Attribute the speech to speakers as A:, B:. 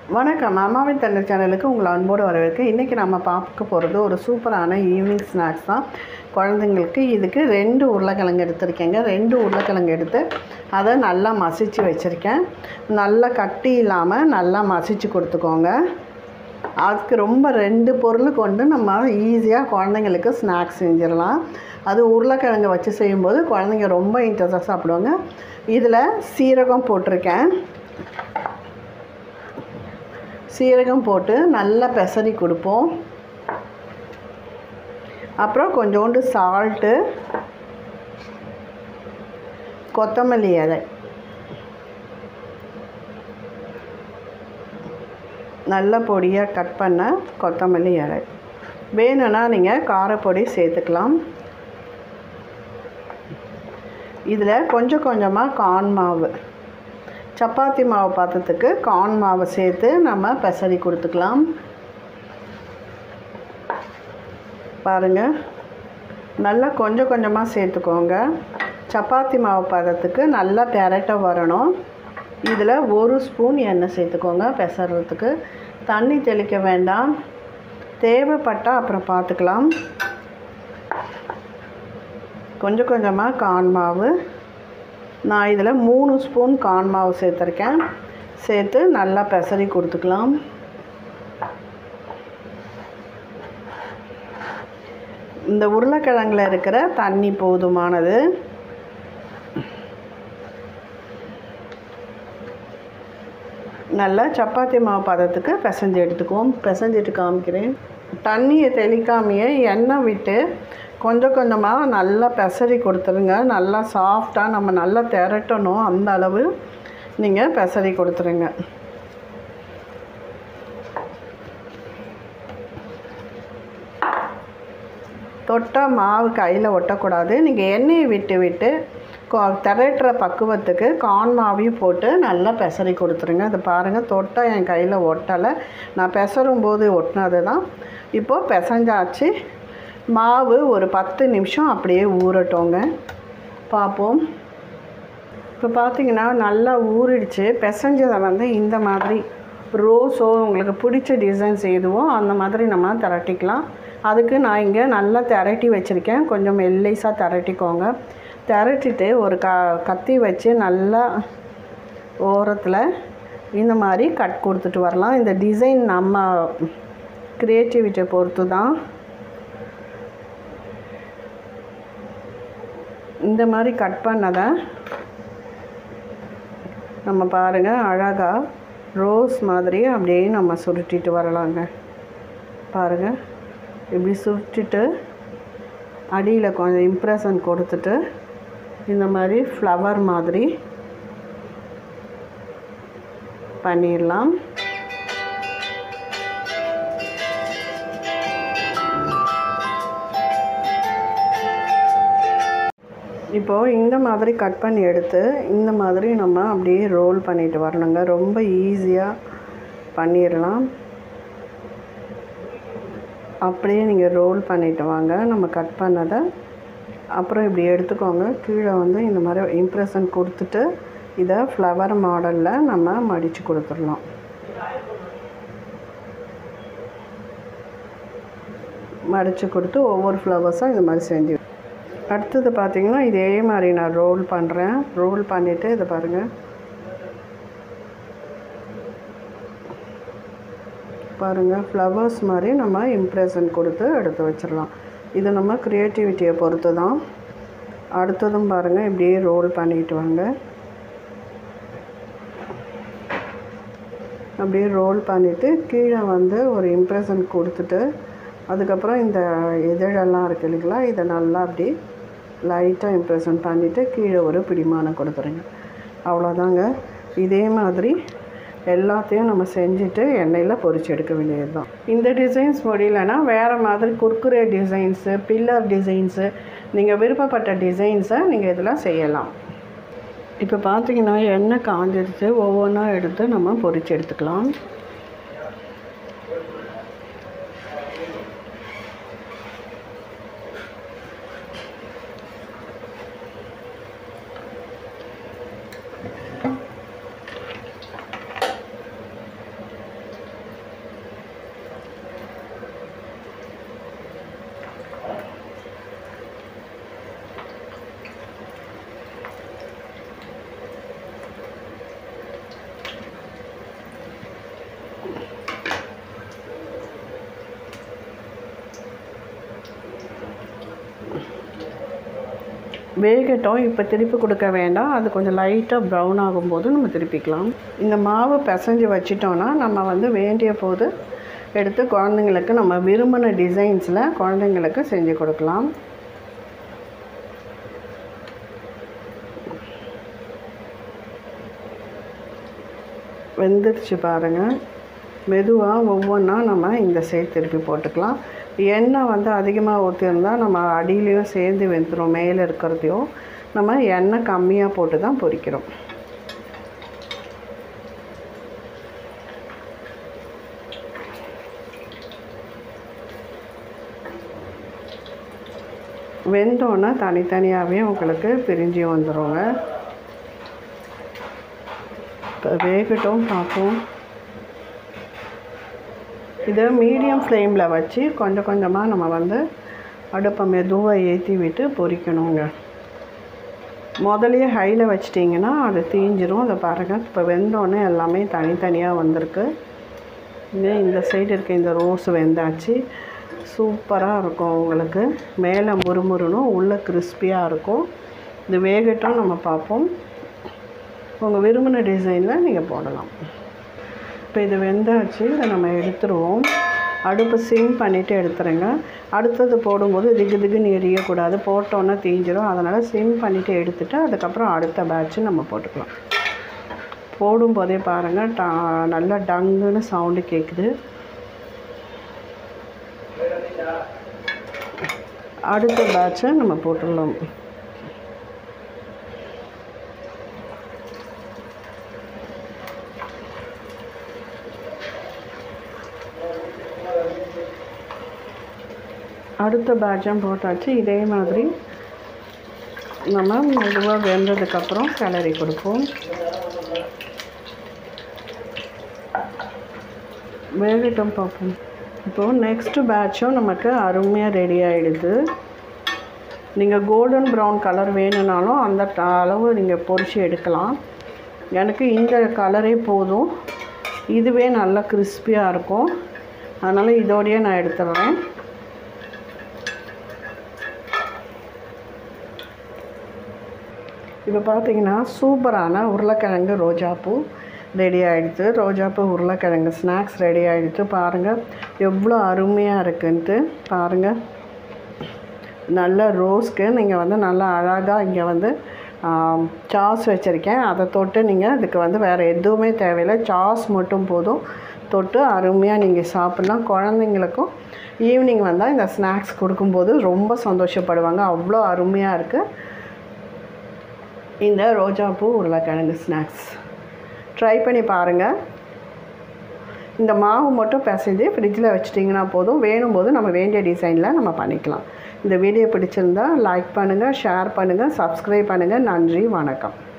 A: வணக்கம் அம்மாவின் தண்ணீர் சேனலுக்கு உங்களை அன்போடு வரவேற்க இன்றைக்கி நம்ம பார்க்க போகிறது ஒரு சூப்பரான ஈவினிங் ஸ்நாக்ஸ் தான் குழந்தைங்களுக்கு இதுக்கு ரெண்டு உருளைக்கிழங்கு எடுத்திருக்கேங்க ரெண்டு உருளைக்கிழங்கு எடுத்து அதை நல்லா மசிச்சு வச்சுருக்கேன் நல்லா கட்டி இல்லாமல் நல்லா மசிச்சு கொடுத்துக்கோங்க அதுக்கு ரொம்ப ரெண்டு பொருள் கொண்டு நம்ம ஈஸியாக குழந்தைங்களுக்கு ஸ்நாக்ஸ் செஞ்சிடலாம் அது உருளைக்கிழங்கு வச்சு செய்யும்போது குழந்தைங்க ரொம்ப இன்ட்ரெஸ்டாக சாப்பிடுவாங்க இதில் சீரகம் போட்டிருக்கேன் சீரகம் போட்டு நல்லா பெசரி கொடுப்போம் அப்புறம் கொஞ்சோண்டு சால்ட்டு கொத்தமல்லி இலை நல்ல பொடியாக கட் பண்ண கொத்தமல்லி இலை வேணும்னா நீங்கள் காரப்பொடி சேர்த்துக்கலாம் இதில் கொஞ்சம் கொஞ்சமாக கார்ன் மாவு சப்பாத்தி மாவு பாத்திரத்துக்கு கார்ன் மாவை சேர்த்து நம்ம பெசரி கொடுத்துக்கலாம் பாருங்கள் நல்லா கொஞ்சம் கொஞ்சமாக சேர்த்துக்கோங்க சப்பாத்தி மாவு பதத்துக்கு நல்லா பெரட்ட வரணும் இதில் ஒரு ஸ்பூன் எண்ணெய் சேர்த்துக்கோங்க பெசறதுக்கு தண்ணி தெளிக்க வேண்டாம் தேவைப்பட்டால் அப்புறம் பார்த்துக்கலாம் கொஞ்சம் கொஞ்சமாக கார்ன் மாவு நான் இதில் மூணு ஸ்பூன் கார்ன் மாவு சேர்த்துருக்கேன் சேர்த்து நல்லா பெசரி கொடுத்துக்கலாம் இந்த உருளைக்கிழங்கில் இருக்கிற தண்ணி போதுமானது நல்லா சப்பாத்தி மாவு பதத்துக்கு பிசைஞ்சு எடுத்துக்குவோம் பிசைஞ்சிட்டு காமிக்கிறேன் தண்ணியை தெளிக்காமையே எண்ணெய் விட்டு கொஞ்சம் கொஞ்சமாக நல்லா பெசரி கொடுத்துருங்க நல்லா சாஃப்டாக நம்ம நல்லா திரட்டணும் அந்த அளவு நீங்கள் பெசரி கொடுத்துருங்க தொட்டால் மாவு கையில் ஒட்டக்கூடாது நீங்கள் எண்ணெயை விட்டு விட்டு திரட்டுற பக்குவத்துக்கு கார்ன் மாவையும் போட்டு நல்லா பெசரி கொடுத்துருங்க அது பாருங்கள் தொட்டால் என் கையில் ஒட்டலை நான் பெசரும் போது ஒட்டினது தான் இப்போது பெசஞ்சாச்சு மாவு ஒரு பத்து நிமிஷம் அப்படியே ஊறட்டோங்க பார்ப்போம் இப்போ பார்த்தீங்கன்னா நல்லா ஊறிடுச்சு பெசஞ்சதை வந்து இந்த மாதிரி ரோஸோ உங்களுக்கு பிடிச்ச டிசைன்ஸ் எதுவோ அந்த மாதிரி நம்ம திரட்டிக்கலாம் அதுக்கு நான் இங்கே நல்லா திரட்டி வச்சுருக்கேன் கொஞ்சம் மெல்லைஸாக திரட்டிக்கோங்க திரட்டிட்டு ஒரு க கத்தி வச்சு நல்லா ஓரத்தில் இந்த மாதிரி கட் கொடுத்துட்டு வரலாம் இந்த டிசைன் நம்ம க்ரியேட்டிவிட்டியை பொறுத்து தான் இந்த மாதிரி கட் பண்ணதை நம்ம பாருங்கள் அழகாக ரோஸ் மாதிரி அப்படியே நம்ம சுருட்டிட்டு வரலாங்க பாருங்கள் இப்படி சுருட்டிட்டு அடியில் கொஞ்சம் இம்ப்ரெஷன் கொடுத்துட்டு இந்த மாதிரி ஃப்ளவர் மாதிரி பண்ணிடலாம் இப்போது இந்த மாதிரி கட் பண்ணி எடுத்து இந்த மாதிரி நம்ம அப்படியே ரோல் பண்ணிட்டு வரணுங்க ரொம்ப ஈஸியாக பண்ணிடலாம் அப்படியே நீங்கள் ரோல் பண்ணிட்டு வாங்க நம்ம கட் பண்ணதை அப்புறம் இப்படி எடுத்துக்கோங்க கீழே வந்து இந்த மாதிரி இம்ப்ரெஷன் கொடுத்துட்டு இதை ஃப்ளவர் மாடலில் நம்ம மடித்து கொடுத்துடலாம் மடித்து கொடுத்து ஒவ்வொரு ஃப்ளவர்ஸும் இந்த மாதிரி செஞ்சு அடுத்தது பார்த்திங்கன்னா இதே மாதிரி நான் ரோல் பண்ணுறேன் ரோல் பண்ணிவிட்டு இதை பாருங்கள் பாருங்கள் ஃப்ளவர்ஸ் மாதிரி நம்ம இம்ப்ரெஷன் கொடுத்து எடுத்து வச்சிடலாம் இது நம்ம க்ரியேட்டிவிட்டியை பொறுத்து தான் அடுத்ததும் பாருங்கள் இப்படியே ரோல் பண்ணிட்டு வாங்க அப்படியே ரோல் பண்ணிவிட்டு கீழே வந்து ஒரு இம்ப்ரெஷன் கொடுத்துட்டு அதுக்கப்புறம் இந்த இதழெல்லாம் இருக்குது இல்லைங்களா இதை நல்லா அப்படி லைட்டாக இம்ப்ரெஷன் பண்ணிவிட்டு கீழே ஒரு பிடிமானம் கொடுத்துருங்க அவ்வளோதாங்க இதே மாதிரி எல்லாத்தையும் நம்ம செஞ்சுட்டு எண்ணெயில் பொரிச்சு எடுக்க வேண்டியது தான் இந்த டிசைன்ஸ் முடியலன்னா வேறு மாதிரி குர்குரே டிசைன்ஸு பில்லர் டிசைன்ஸு நீங்கள் விருப்பப்பட்ட டிசைன்ஸை நீங்கள் இதில் செய்யலாம் இப்போ பார்த்தீங்கன்னா எண்ணெய் காஞ்சிடுச்சு ஒவ்வொன்றா எடுத்து நம்ம பொரிச்சு எடுத்துக்கலாம் வேகட்டும் இப்போ திருப்பி கொடுக்க வேண்டாம் அது கொஞ்சம் லைட்டாக ப்ரௌன் ஆகும்போது நம்ம திருப்பிக்கலாம் இந்த மாவு பிசைஞ்சு வச்சிட்டோன்னா நம்ம வந்து வேண்டிய போது எடுத்து குழந்தைங்களுக்கு நம்ம விரும்பின டிசைன்ஸில் குழந்தைங்களுக்கு செஞ்சு கொடுக்கலாம் வெந்துருச்சு பாருங்கள் மெதுவாக ஒவ்வொன்றா நம்ம இந்த சைடு திருப்பி போட்டுக்கலாம் எண்ணெய் வந்து அதிகமாக ஊற்றிருந்தால் நம்ம அடியிலையும் சேர்ந்து வெந்துடும் மேலே இருக்கிறதையும் நம்ம எண்ணெய் கம்மியாக போட்டு தான் பொரிக்கிறோம் வெந்தோன்னே தனித்தனியாகவே உங்களுக்கு பிரிஞ்சு வந்துடுங்க இப்போ வேகட்டும் பார்ப்போம் இதை மீடியம் ஃப்ளேமில் வச்சு கொஞ்சம் கொஞ்சமாக நம்ம வந்து அடுப்பை மெதுவாக ஏற்றி விட்டு பொரிக்கணுங்க முதலையே ஹையில் வச்சிட்டிங்கன்னா அது தீஞ்சிரும் அதை பாருங்கள் இப்போ வெந்தோடனே எல்லாமே தனித்தனியாக வந்திருக்கு இது இந்த சைடு இருக்க இந்த ரோஸ் வெந்தாச்சு சூப்பராக இருக்கும் உங்களுக்கு மேலே முறுமுறுனும் உள்ளே கிறிஸ்பியாக இருக்கும் இது வேகட்டும் நம்ம பார்ப்போம் உங்கள் விரும்பின டிசைனில் நீங்கள் போடலாம் இப்போ இது வெந்தாச்சு இதை நம்ம எடுத்துருவோம் அடுப்பு சிம் பண்ணிவிட்டு எடுத்துருங்க அடுத்தது போடும்போது திகு திகுன்னு எரியக்கூடாது போட்டோன்னே தீஞ்சிரும் அதனால் சிம் பண்ணிவிட்டு எடுத்துகிட்டு அதுக்கப்புறம் அடுத்த பேட்ச்சு நம்ம போட்டுக்கலாம் போடும்போதே பாருங்கள் டா நல்லா டங்குன்னு சவுண்டு கேட்குது அடுத்த பேட்சை நம்ம போட்டுடலாம் அடுத்த பேட்சும் போட்டாச்சு இதே மாதிரி நம்ம மெதுவாக வெந்ததுக்கப்புறம் கிளறி கொடுப்போம் வேகட்டும் பார்ப்போம் இப்போது நெக்ஸ்ட்டு பேட்சும் நமக்கு அருமையாக ரெடி ஆகிடுது நீங்கள் கோல்டன் ப்ரௌன் கலர் வேணும்னாலும் அந்த ட- அளவு நீங்கள் பொரிச்சு எடுக்கலாம் எனக்கு இந்த கலரே போதும் இதுவே நல்லா கிறிஸ்பியாக இருக்கும் அதனால் இதோடையே நான் எடுத்துடுறேன் இப்போ பார்த்தீங்கன்னா சூப்பரான உருளைக்கிழங்கு ரோஜாப்பூ ரெடி ஆகிடுது ரோஜாப்பூ உருளைக்கிழங்கு ஸ்நாக்ஸ் ரெடி ஆகிடுச்சு பாருங்கள் எவ்வளோ அருமையாக இருக்குன்ட்டு பாருங்கள் நல்ல ரோஸ்க்கு நீங்கள் வந்து நல்லா அழகாக இங்கே வந்து சாஸ் வச்சுருக்கேன் அதை தொட்டு நீங்கள் அதுக்கு வந்து வேறு எதுவுமே தேவையில்லை சாஸ் மட்டும் போதும் தொட்டு அருமையாக நீங்கள் சாப்பிட்லாம் குழந்தைங்களுக்கும் ஈவினிங் வந்தால் இந்த ஸ்நாக்ஸ் கொடுக்கும்போது ரொம்ப சந்தோஷப்படுவாங்க அவ்வளோ அருமையாக இருக்குது இந்த ரோஜாப்பூ உருளைக்கிழங்கு ஸ்நாக்ஸ் ட்ரை பண்ணி பாருங்கள் இந்த மாவு மட்டும் பிசைஞ்சு ஃப்ரிட்ஜில் வச்சிட்டிங்கன்னா போதும் வேணும் போது நம்ம வேண்டிய டிசைனில் நம்ம பண்ணிக்கலாம் இந்த வீடியோ பிடிச்சிருந்தா லைக் பண்ணுங்கள் ஷேர் பண்ணுங்கள் சப்ஸ்கிரைப் பண்ணுங்கள் நன்றி வணக்கம்